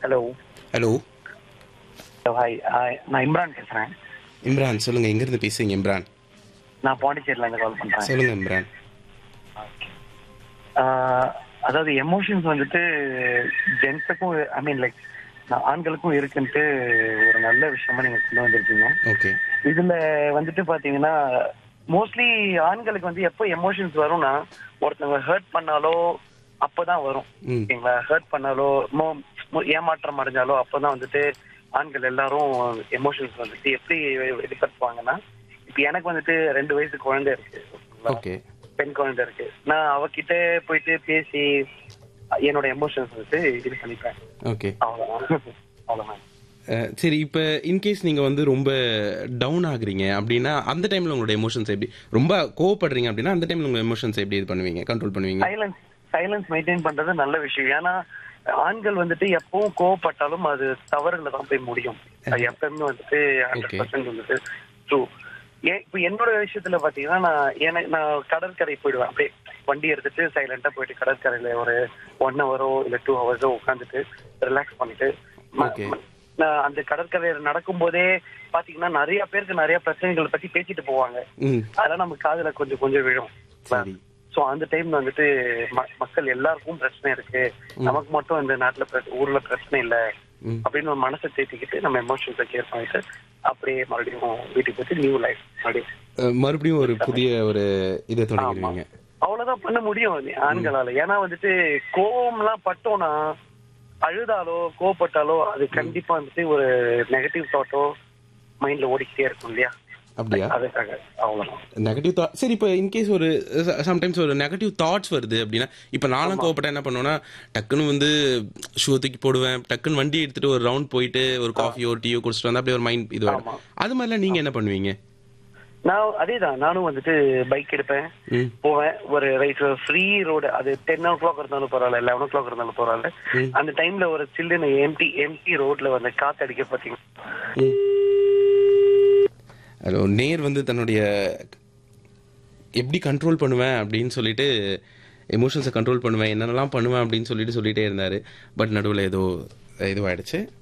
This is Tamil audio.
ஹலோ ஹலோ ஹாய் நான் இம்ரான் பேசுறேன் இம்ரான் சொல்லுங்க எங்க இருந்து பேசுறீங்க இம்ரான் நான் பாண்டிச்சேரியில இருந்து கால் பண்றேன் சொல்லுங்க இம்ரான் ஆஹ், அதாவது எமோஷன்ஸ் வந்துட்டு ஜென்ஸுக்கும் ஐ மீன் லைக் ஆண்களுக்கும் இருக்குன்ட்டு ஒரு நல்ல விஷயமா நீங்க கொண்டு வந்திருக்கீங்க ஓகே இதுல வந்துட்டு பாத்தீங்கன்னா மோஸ்ட்லி ஆண்களுக்கு வந்து எப்போ எமோஷன்ஸ் வரும்னா ஒருத்தவங்க ஹர்ட் பண்ணாலோ அப்பதான் வரும் ம் ஓகேங்களா ஹர்ட் பண்ணாலோ மோ- மோ- ஏமாற்றம் அடைஞ்சாலோ அப்பதான் வந்துட்டு ஆண்கள் எல்லாரும் எமோஷன்ஸ் வந்துட்டு எப்படி வெ- வெளிப்படுத்துவாங்கன்னா இப்ப எனக்கு வந்துட்டு ரெண்டு வயசு குழந்தை இருக்கு ஓகேங்களா? ஓகே பெண் குழந்தை இருக்கு நான் அவகிட்ட போயிட்டு பேசி என்னோட எமோஷன்ஸ் வந்துட்டு இது பண்ணிப்பேன் ஓகே அவ்வளவுதான் அவ்வளவுதான் அஹ், சரி இப்போ இன்கேஸ் நீங்கள் வந்து ரொம்ப டவுன் ஆகுறீங்க அப்படின்னா அந்த டைமில் உங்களோட எமோஷன்ஸ் எப்படி ரொம்ப கோவப்படுறீங்க அப்படின்னா அந்த டைமில் உங்கள் எமோஷன்ஸ் எப்படி இது பண்ணுவீங்க கண்ட்ரோல் பண்ணுவீங்க சைலன்ஸ் சைலன்ஸ் மெயின்டைன் பண்றது நல்ல விஷயம் ஏன்னா ஆண்கள் வந்துட்டு எப்பவும் கோவப்பட்டாலும் அது தவறுல தான் போய் முடியும் அது எப்பவுமே வந்துட்டு ஹண்ட்ரட் Okay. பர்சன்ட் வந்துட்டு ட்ரூ ஏன் இப்ப என்னோட விஷயத்துல பாத்தீங்கன்னா நான் எனக்கு நான் கடற்கரை போயிடுவேன் அப்படியே வண்டி எடுத்துட்டு சைலண்டா போயிட்டு கடற்கரையில ஒரு ஒன் ஹவரோ இல்ல டூ ஹவர்ஸோ உட்காந்துட்டு ரிலாக்ஸ் பண்ணிட்டு ம- Okay. நான் அந்த கடற்கரையில நடக்கும் போதே பாத்தீங்கன்னா நிறைய பேருக்கு நிறைய பிரச்சனைகளை பத்தி பேசிட்டு போவாங்க ம் அதெல்லாம் நம்ம காதுல கொஞ்சம் கொஞ்சம் விழும் சரி சோ அந்த டைம்ல வந்துட்டு ம- மக்கள் எல்லாருக்கும் பிரச்சனை இருக்கு நமக்கு மட்டும் இந்த நாட்டுல பிர- ஊர்ல பிரச்சனை இல்ல ம் அப்படின்னு ஒரு மனசை தேத்திக்கிட்டு நம்ம எமோஷன்ஸை கேர் பண்ணிட்டு அப்படியே மறுபடியும் வீட்டுக்கு போயிட்டு நியூ லைஃப் மறுபடியும் அஹ், மறுபடியும் ஒரு புதிய ஒரு இதை தொடங்கிடுவீங்க அவ்வளவுதான் பண்ண முடியும் அது ஆண்களால ஏன்னா வந்துட்டு கோவம் எல்லாம் பட்டோம்னா அழுதாலோ கோவப்பட்டாலோ அது கண்டிப்பா வந்துட்டு ஒரு நெகட்டிவ் தாட்டோ மைண்ட்ல ஓடிக்கிட்டே இருக்கும் இல்லையா அப்படியா அதுக்காக அவ்வளவுதான் நெகட்டிவ் தாட் சரி இப்போ இன்கேஸ் ஒரு சம்டைம்ஸ் ஒரு நெகட்டிவ் தாட்ஸ் வருது அப்படின்னா இப்போ நானும் கோவப்பட்டா என்ன பண்ணுவேன்னா டக்குன்னு வந்து ஷூ தூக்கி போடுவேன் டக்குன்னு வண்டி எடுத்துட்டு ஒரு ரவுண்ட் போயிட்டு ஒரு காஃபியோ டீயோ குடிச்சிட்டு வந்து அப்படியே ஒரு மைண்ட் இது ஆமா. அது மாதிரிலாம் நீங்க என்ன பண்ணுவீங்க நான் அதேதான் நானும் வந்துட்டு பைக் எடுப்பேன் ம் போவேன் ஒரு ரைட் ஃப்ரீ ரோடு அது டென் ஓ கிளாக் இருந்தாலும் பரவாயில்ல லெவன் ஓ கிளாக் இருந்தாலும் பரவாயில்ல ம். அந்த டைம்ல ஒரு சில்லுன்னு எம்டி எம்டி ரோட்ல வந்து காத்தடிக்க பாத்தீங்க ஹலோ நேர் வந்து தன்னுடைய எப்படி கண்ட்ரோல் பண்ணுவேன் அப்படின்னு சொல்லிட்டு எமோஷன்ஸை கண்ட்ரோல் பண்ணுவேன் என்னென்னலாம் பண்ணுவேன் அப்படின்னு சொல்லிட்டு சொல்லிட்டே இருந்தார் பட் நடுவில் ஏதோ இதுவாயிடுச்சு